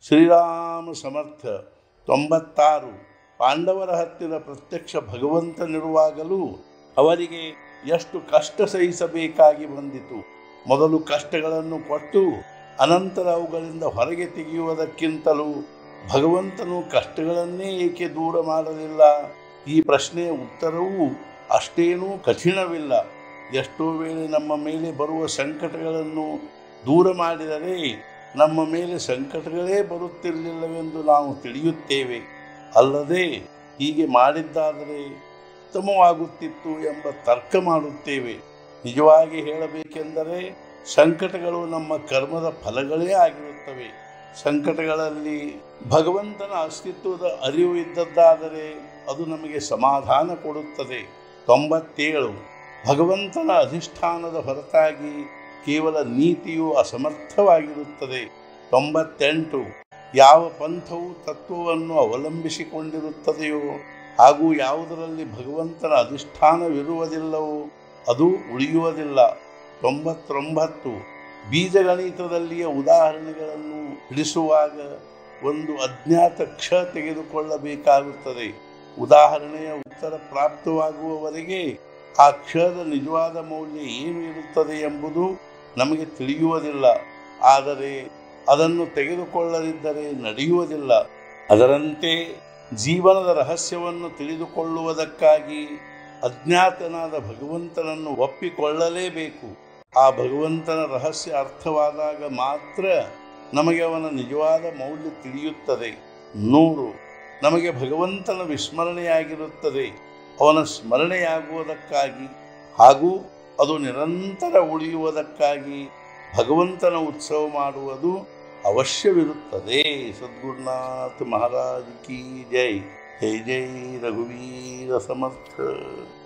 ಶ್ರೀರಾಮ ಸಮರ್ಥ ತೊಂಬತ್ತಾರು ಪಾಂಡವರ ಹತ್ತಿರ ಪ್ರತ್ಯಕ್ಷ ಭಗವಂತನಿರುವಾಗಲೂ ಅವರಿಗೆ ಎಷ್ಟು ಕಷ್ಟ ಸಹಿಸಬೇಕಾಗಿ ಬಂದಿತು ಮೊದಲು ಕಷ್ಟಗಳನ್ನು ಕೊಟ್ಟು ಅನಂತರ ಅವುಗಳಿಂದ ಹೊರಗೆ ತೆಗೆಯುವುದಕ್ಕಿಂತಲೂ ಭಗವಂತನು ಕಷ್ಟಗಳನ್ನೇ ಏಕೆ ದೂರ ಮಾಡಲಿಲ್ಲ ಈ ಪ್ರಶ್ನೆಯ ಉತ್ತರವೂ ಅಷ್ಟೇನೂ ಕಠಿಣವಿಲ್ಲ ಎಷ್ಟೋ ವೇಳೆ ನಮ್ಮ ಮೇಲೆ ಬರುವ ಸಂಕಟಗಳನ್ನು ದೂರ ಮಾಡಿದರೆ ನಮ್ಮ ಮೇಲೆ ಸಂಕಟಗಳೇ ಬರುತ್ತಿರಲಿಲ್ಲವೆಂದು ನಾವು ತಿಳಿಯುತ್ತೇವೆ ಅಲ್ಲದೆ ಹೀಗೆ ಮಾಡಿದ್ದಾದರೆ ಉತ್ತಮವಾಗುತ್ತಿತ್ತು ಎಂಬ ತರ್ಕ ಮಾಡುತ್ತೇವೆ ನಿಜವಾಗಿ ಹೇಳಬೇಕೆಂದರೆ ಸಂಕಟಗಳು ನಮ್ಮ ಕರ್ಮದ ಫಲಗಳೇ ಆಗಿರುತ್ತವೆ ಸಂಕಟಗಳಲ್ಲಿ ಭಗವಂತನ ಅಸ್ತಿತ್ವದ ಅರಿವು ಇದ್ದದ್ದಾದರೆ ಅದು ನಮಗೆ ಸಮಾಧಾನ ಕೊಡುತ್ತದೆ ತೊಂಬತ್ತೇಳು ಭಗವಂತನ ಅಧಿಷ್ಠಾನದ ಹೊರತಾಗಿ ಕೇವಲ ನೀತಿಯು ಅಸಮರ್ಥವಾಗಿರುತ್ತದೆ ತೊಂಬತ್ತೆಂಟು ಯಾವ ಪಂಥವು ತತ್ವವನ್ನು ಅವಲಂಬಿಸಿಕೊಂಡಿರುತ್ತದೆಯೋ ಹಾಗೂ ಯಾವುದರಲ್ಲಿ ಭಗವಂತನ ಅಧಿಷ್ಠಾನವಿರುವುದಿಲ್ಲವೋ ಅದು ಉಳಿಯುವುದಿಲ್ಲ ತೊಂಬತ್ತೊಂಬತ್ತು ಬೀಜಗಣಿತದಲ್ಲಿಯ ಉದಾಹರಣೆಗಳನ್ನು ಬಿಡಿಸುವಾಗ ಒಂದು ಅಜ್ಞಾತ ಕ್ಷ ತೆಗೆದುಕೊಳ್ಳಬೇಕಾಗುತ್ತದೆ ಉದಾಹರಣೆಯ ಉತ್ತರ ಪ್ರಾಪ್ತವಾಗುವವರೆಗೆ ಆ ಕ್ಷದ ನಿಜವಾದ ಮೌಲ್ಯ ಏನು ಇರುತ್ತದೆ ಎಂಬುದು ನಮಗೆ ತಿಳಿಯುವುದಿಲ್ಲ ಆದರೆ ಅದನ್ನು ತೆಗೆದುಕೊಳ್ಳದಿದ್ದರೆ ನಡೆಯುವುದಿಲ್ಲ ಅದರಂತೆ ಜೀವನದ ರಹಸ್ಯವನ್ನು ತಿಳಿದುಕೊಳ್ಳುವುದಕ್ಕಾಗಿ ಅಜ್ಞಾತನಾದ ಭಗವಂತನನ್ನು ಒಪ್ಪಿಕೊಳ್ಳಲೇಬೇಕು ಆ ಭಗವಂತನ ರಹಸ್ಯ ಅರ್ಥವಾದಾಗ ಮಾತ್ರ ನಮಗೆ ಅವನ ನಿಜವಾದ ಮೌಲ್ಯ ತಿಳಿಯುತ್ತದೆ ನೂರು ನಮಗೆ ಭಗವಂತನ ವಿಸ್ಮರಣೆಯಾಗಿರುತ್ತದೆ ಅವನ ಸ್ಮರಣೆಯಾಗುವುದಕ್ಕಾಗಿ ಹಾಗೂ ಅದು ನಿರಂತರ ಉಳಿಯುವುದಕ್ಕಾಗಿ ಭಗವಂತನ ಉತ್ಸವ ಮಾಡುವುದು ಅವಶ್ಯವಿರುತ್ತದೆ ಸದ್ಗುರುನಾಥ ಮಹಾರಾಜ್ ಕಿ ಜೈ ಜೈ ಜೈ ರಘುವೀರ ಸಮರ್ಥ